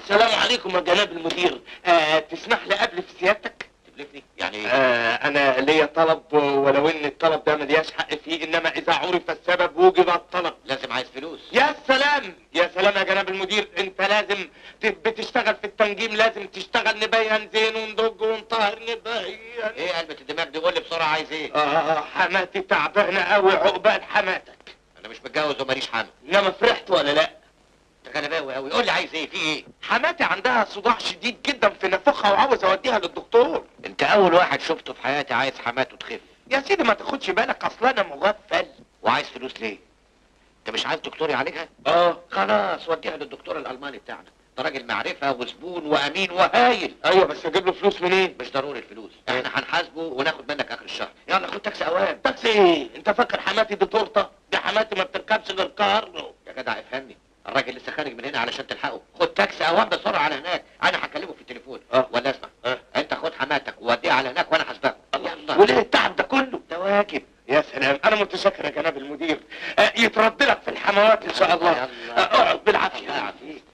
السلام عليكم يا جناب المدير آه تسمح لي قبل في سيادتك تبلفني يعني ايه آه انا ليا طلب ولو ان الطلب ده ملياش حق فيه انما اذا عرف السبب وجب الطلب لازم عايز فلوس يا سلام يا سلام يا جناب المدير انت لازم ت- بتشتغل في التنجيم لازم تشتغل نبين زين وندج ونطهر نبين ايه قلبة الدماغ دي قول لي بسرعه عايز ايه اه حماتي تعبانه قوي عقبال حماتك انا مش متجوز وماليش حامل انما فرحت ولا لا انت غلباوي قوي قول لي عايز ايه في ايه حماتي عندها صداع شديد جدا في نافوخها وعاوز اوديها للدكتور انت اول واحد شفته في حياتي عايز حماته تخف يا سيدي ما تاخدش بالك اصل انا مغفل وعايز فلوس ليه انت مش عايز دكتور يعالجها اه خلاص وديها للدكتور الالماني بتاعنا ده راجل معرفه وزبون وامين وهايل ايوه بس اجيب له فلوس منين مش ضروري الفلوس احنا هنحاسبه وناخد منك اخر الشهر يلا خد تاكسي اوام تاكسي ايه انت فاكر حماتي دي تورته دي حماتي ما بتركبش غير كارلو يا جدع افهمني الراجل لسه خارج من هنا علشان تلحقه خد تاكسي اوام بسرعه على هناك انا هكلمه في التليفون اه. ولا اسمع اه. انت خد حماتك ووديها على هناك وانا هسبقه يلا وليه التعب ده كله ده واجب يا سلام انا متشكر يا جناب المدير آه، يترد لك في الحموات ان شاء الله يلا. آه، اقعد بالعافيه الله يعافيك